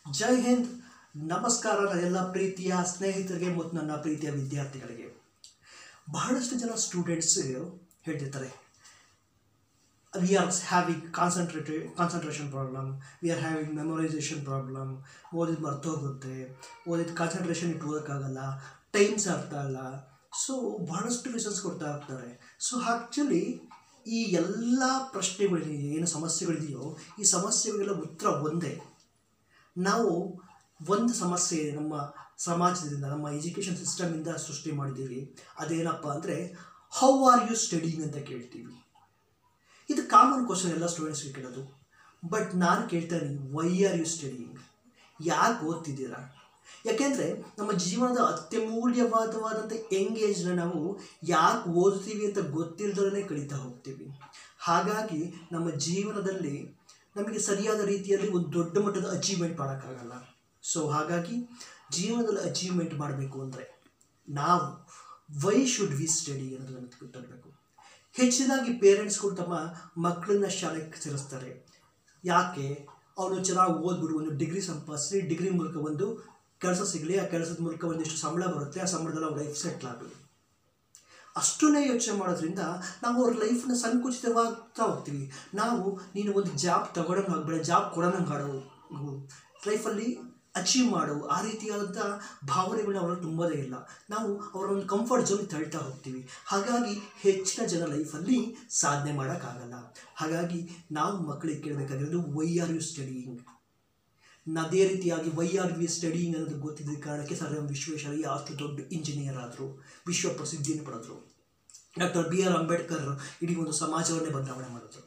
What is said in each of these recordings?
ಜೈ ಹಿಂದ್ ನಮಸ್ಕಾರ ನನ್ನ ಎಲ್ಲ ಪ್ರೀತಿಯ ಸ್ನೇಹಿತರಿಗೆ ಮತ್ತು ನನ್ನ ಪ್ರೀತಿಯ ವಿದ್ಯಾರ್ಥಿಗಳಿಗೆ ಬಹಳಷ್ಟು ಜನ ಸ್ಟೂಡೆಂಟ್ಸ್ ಹೇಳ್ತಿರ್ತಾರೆ we are having concentrated concentration problem we are having memorisation problem ಓದಿದ್ದು ಮರ್ತೋಗುತ್ತೆ ಓದಿದ್ದು ಕಾನ್ಸಂಟ್ರೇಷನ್ ಇಟ್ಟು ಓದೋಕ್ಕಾಗಲ್ಲ ಟೈಮ್ಸ್ ಅರ್ಥ ಅಲ್ಲ ಸೊ ಬಹಳಷ್ಟು ರೀಸನ್ಸ್ ಕೊಡ್ತಾ ಇರ್ತಾರೆ ಸೊ ಆ್ಯಕ್ಚುಲಿ ಈ ಎಲ್ಲ ಪ್ರಶ್ನೆಗಳಿದೆಯೋ ಏನು ಸಮಸ್ಯೆಗಳಿದೆಯೋ ಈ ಸಮಸ್ಯೆಗಳಿಗೆಲ್ಲ ಉತ್ತರ ಒಂದೇ ನಾವು ಒಂದು ಸಮಸ್ಯೆ ನಮ್ಮ ಸಮಾಜದಿಂದ ನಮ್ಮ ಎಜುಕೇಷನ್ ಸಿಸ್ಟಮಿಂದ ಸೃಷ್ಟಿ ಮಾಡಿದ್ದೀವಿ ಅದೇನಪ್ಪ ಅಂದರೆ ಹೌ ಆರ್ ಯು ಸ್ಟಡಿಂಗ್ ಅಂತ ಕೇಳ್ತೀವಿ ಇದು ಕಾಮನ್ ಕ್ವಶನ್ ಎಲ್ಲ ಸ್ಟೂಡೆಂಟ್ಸ್ಗೆ ಕೇಳೋದು ಬಟ್ ನಾನು ಕೇಳ್ತಾ ಇದ್ದೀನಿ ವೈ ಆರ್ ಯು ಸ್ಟಡಿಯಿಂಗ್ ಯಾಕೆ ಓದ್ತಿದ್ದೀರಾ ಯಾಕೆಂದರೆ ನಮ್ಮ ಜೀವನದ ಅತ್ಯಮೂಲ್ಯವಾದವಾದಂಥ ಎಂಗೇಜ್ನ ನಾವು ಯಾಕೆ ಓದ್ತೀವಿ ಅಂತ ಗೊತ್ತಿಲ್ಲದಲ್ಲೇ ಕಳೀತಾ ಹೋಗ್ತೀವಿ ಹಾಗಾಗಿ ನಮ್ಮ ಜೀವನದಲ್ಲಿ ನಮಗೆ ಸರಿಯಾದ ರೀತಿಯಲ್ಲಿ ಒಂದು ದೊಡ್ಡ ಮಟ್ಟದ ಅಚೀವ್ಮೆಂಟ್ ಮಾಡೋಕ್ಕಾಗಲ್ಲ ಸೊ ಹಾಗಾಗಿ ಜೀವನದಲ್ಲಿ ಅಚೀವ್ಮೆಂಟ್ ಮಾಡಬೇಕು ಅಂದರೆ ನಾವು ವೈ ಶುಡ್ ವಿ ಸ್ಟಡಿ ಅನ್ನೋದನ್ನು ಗೊತ್ತಿರಬೇಕು ಹೆಚ್ಚಿನಾಗಿ ಪೇರೆಂಟ್ಸ್ಗಳು ತಮ್ಮ ಮಕ್ಕಳನ್ನ ಶಾಲೆಗೆ ಸೇರಿಸ್ತಾರೆ ಯಾಕೆ ಅವನು ಚೆನ್ನಾಗಿ ಓದ್ಬಿಡು ಒಂದು ಡಿಗ್ರಿ ಸಂಪಾದಿಸಿ ಡಿಗ್ರಿ ಮೂಲಕ ಒಂದು ಕೆಲಸ ಸಿಗಲಿ ಆ ಕೆಲಸದ ಮೂಲಕ ಒಂದಿಷ್ಟು ಸಂಬಳ ಬರುತ್ತೆ ಆ ಸಂಬಳದಲ್ಲಿ ಅವ್ರ ಲೈಫ್ ಸೆಟ್ಲ್ ಆಗಲಿ ಅಷ್ಟನ್ನೇ ಯೋಚನೆ ಮಾಡೋದ್ರಿಂದ ನಾವು ಅವ್ರ ಲೈಫ್ನ ಸಂಕುಚಿತವಾಗ್ತಾ ಹೋಗ್ತೀವಿ ನಾವು ನೀನು ಒಂದು ಜಾಬ್ ತಗೊಳಂಗೆ ಆಗಬೇಡ ಜಾಬ್ ಕೊಡೋಂಗೆ ಆಡು ಲೈಫಲ್ಲಿ ಅಚೀವ್ ಮಾಡು ಆ ರೀತಿಯಾದಂಥ ಭಾವನೆಗಳನ್ನ ಅವರಲ್ಲಿ ತುಂಬೋದೇ ಇಲ್ಲ ನಾವು ಅವರ ಒಂದು ಕಂಫರ್ಟ್ ಝೋನ್ ತಳ್ತಾ ಹೋಗ್ತೀವಿ ಹಾಗಾಗಿ ಹೆಚ್ಚಿನ ಜನ ಲೈಫಲ್ಲಿ ಸಾಧನೆ ಮಾಡೋಕ್ಕಾಗಲ್ಲ ಹಾಗಾಗಿ ನಾವು ಮಕ್ಕಳಿಗೆ ಕೇಳಬೇಕಾಗಿರೋದು ವೈ ಆರ್ ಯು ಸ್ಟಡಿಯಿಂಗ್ ಅದೇ ರೀತಿಯಾಗಿ ವೈ ಆರ್ ವಿ ಸ್ಟಡಿಯಿಂಗ್ ಅನ್ನೋದು ಗೊತ್ತಿದ್ದ ಕಾರಣಕ್ಕೆ ಸರ್ ಎಂ ವಿಶ್ವೇಶ್ವರಯ್ಯ ಅಷ್ಟು ದೊಡ್ಡ ಇಂಜಿನಿಯರ್ ಆದರು ವಿಶ್ವ ಪ್ರಸಿದ್ಧಿಯನ್ನು ಪಡೆದರು ಡಾಕ್ಟರ್ ಬಿ ಆರ್ ಅಂಬೇಡ್ಕರ್ ಇಡೀ ಒಂದು ಸಮಾಜವನ್ನೇ ಬದಲಾವಣೆ ಮಾಡಿದ್ರು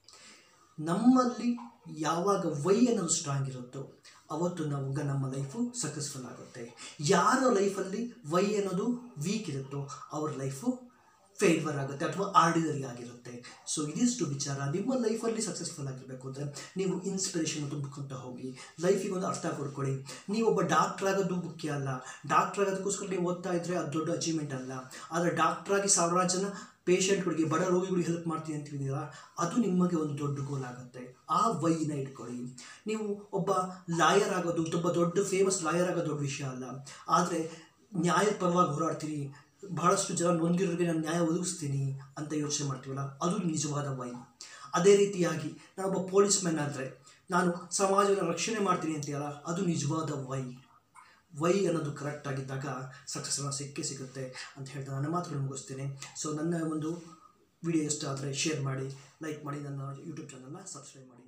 ನಮ್ಮಲ್ಲಿ ಯಾವಾಗ ವೈ ಅನ್ನೋದು ಸ್ಟ್ರಾಂಗ್ ಇರುತ್ತೋ ಅವತ್ತು ನಾವು ನಮ್ಮ ಲೈಫು ಸಕ್ಸಸ್ಫುಲ್ ಆಗುತ್ತೆ ಯಾರ ಲೈಫಲ್ಲಿ ವೈ ಅನ್ನೋದು ವೀಕ್ ಇರುತ್ತೋ ಅವ್ರ ಲೈಫು ಫೇಲ್ವರ್ ಆಗುತ್ತೆ ಅಥವಾ ಆರ್ಡಿನರಿ ಆಗಿರುತ್ತೆ ಸೊ ಇದಿಷ್ಟು ವಿಚಾರ ನಿಮ್ಮ ಲೈಫಲ್ಲಿ ಸಕ್ಸಸ್ಫುಲ್ ಆಗಿರಬೇಕು ಅಂದರೆ ನೀವು ಇನ್ಸ್ಪಿರೇಷನ್ ತುಂಬಿಕೊಂತ ಹೋಗಿ ಲೈಫಿಗೆ ಒಂದು ಅರ್ಥ ಕೊಡ್ಕೊಳ್ಳಿ ನೀವು ಒಬ್ಬ ಡಾಕ್ಟ್ರ್ ಆಗೋದು ಮುಖ್ಯ ಅಲ್ಲ ಡಾಕ್ಟ್ರ್ ಆಗೋದಕ್ಕೋಸ್ಕರ ನೀವು ಓದ್ತಾ ಇದ್ದರೆ ಅದು ದೊಡ್ಡ ಅಚೀವ್ಮೆಂಟ್ ಅಲ್ಲ ಆದರೆ ಡಾಕ್ಟ್ರಾಗಿ ಸಾವಿರಾರು ಜನ ಪೇಷಂಟ್ಗಳಿಗೆ ಬಡ ರೋಗಿಗಳಿಗೆ ಹೆಲ್ಪ್ ಮಾಡ್ತೀನಿ ಅಂತಿದ್ದೀರಾ ಅದು ನಿಮಗೆ ಒಂದು ದೊಡ್ಡ ಗೋಲ್ ಆಗುತ್ತೆ ಆ ವೈನ ಇಟ್ಕೊಳ್ಳಿ ನೀವು ಒಬ್ಬ ಲಾಯರ್ ಆಗೋದು ತುಂಬ ದೊಡ್ಡ ಫೇಮಸ್ ಲಾಯರ್ ಆಗೋದು ದೊಡ್ಡ ವಿಷಯ ಅಲ್ಲ ಆದರೆ ನ್ಯಾಯದ ಪರವಾಗಿ ಹೋರಾಡ್ತೀನಿ ಬಹಳಷ್ಟು ಜನ ನೊಂದಿರೋರಿಗೆ ನಾನು ನ್ಯಾಯ ಒದಗಿಸ್ತೀನಿ ಅಂತ ಯೋಚನೆ ಮಾಡ್ತೀವಲ್ಲ ಅದು ನಿಜವಾದ ವೈ ಅದೇ ರೀತಿಯಾಗಿ ನಾನೊಬ್ಬ ಪೊಲೀಸ್ ಮ್ಯಾನ್ ಆದರೆ ನಾನು ಸಮಾಜವನ್ನು ರಕ್ಷಣೆ ಮಾಡ್ತೀನಿ ಅಂತೀಯಲ್ಲ ಅದು ನಿಜವಾದ ವೈ ವೈ ಅನ್ನೋದು ಕರೆಕ್ಟ್ ಆಗಿದ್ದಾಗ ಸಕ್ಸಸ್ನ ಸಿಕ್ಕೇ ಸಿಗುತ್ತೆ ಅಂತ ಹೇಳ್ತಾ ನನ್ನ ಮಾತುಗಳು ಮುಗಿಸ್ತೇನೆ ಸೊ ನನ್ನ ಒಂದು ವಿಡಿಯೋ ಇಷ್ಟ ಆದರೆ ಶೇರ್ ಮಾಡಿ ಲೈಕ್ ಮಾಡಿ ನನ್ನ ಯೂಟ್ಯೂಬ್ ಚಾನಲ್ನ ಸಬ್ಸ್ಕ್ರೈಬ್ ಮಾಡಿ